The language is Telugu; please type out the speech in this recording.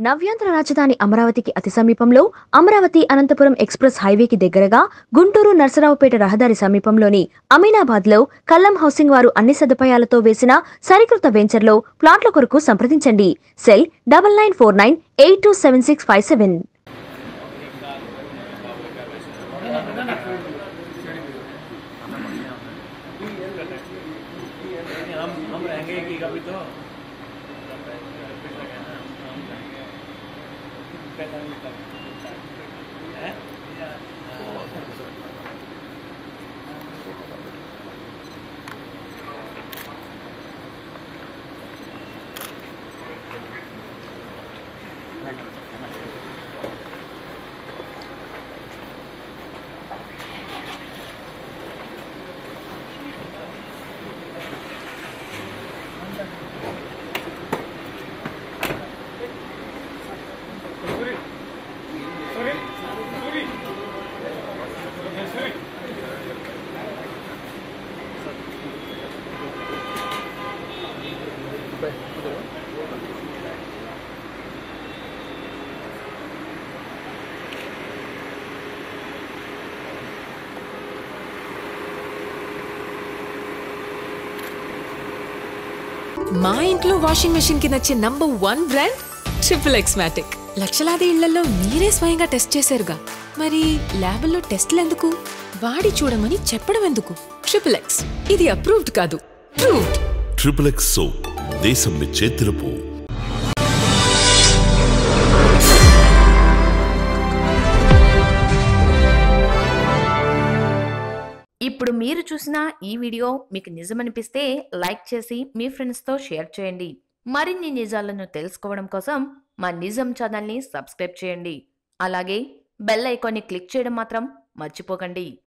నవ్యాంధ్ర రాజధాని అమరావతికి అతి సమీపంలో అమరావతి అనంతపురం ఎక్స్ప్రెస్ హైవేకి దగ్గరగా గుంటూరు నర్సరావుపేట రహదారి సమీపంలోని అమీనాబాద్ లో కల్లం హౌసింగ్ వారు అన్ని సదుపాయాలతో వేసిన సరికృత వెంచర్లో ప్లాట్ల కొరకు సంప్రదించండి cell double nine four nine eight two seven six five seven हम हम रहेंगे कि कभी तो हैं? మా ఇంట్లో వాషింగ్ మెషిన్ కి నచ్చే number one brand triple X matic లక్షలాది ఇళ్లలో మీరే స్వయంగా టెస్ట్ చేశారుగా మరి ల్యాబుల్లో టెస్ట్లు ఎందుకు వాడి చూడమని చెప్పడం ఎందుకు ట్రిపుల్ ఎక్స్ ఇది అప్రూవ్డ్ కాదు ప్రూవ్డ్ ట్రిపుల్ ఎక్స్ సోప్ దేశం మెచ్చే తెలుపు ఇప్పుడు మీరు చూసిన ఈ వీడియో మీకు నిజమనిపిస్తే లైక్ చేసి మీ ఫ్రెండ్స్తో షేర్ చేయండి మరిన్ని నిజాలను తెలుసుకోవడం కోసం మా నిజం ఛానల్ని సబ్స్క్రైబ్ చేయండి అలాగే బెల్ ఐకాన్ని క్లిక్ చేయడం మాత్రం మర్చిపోకండి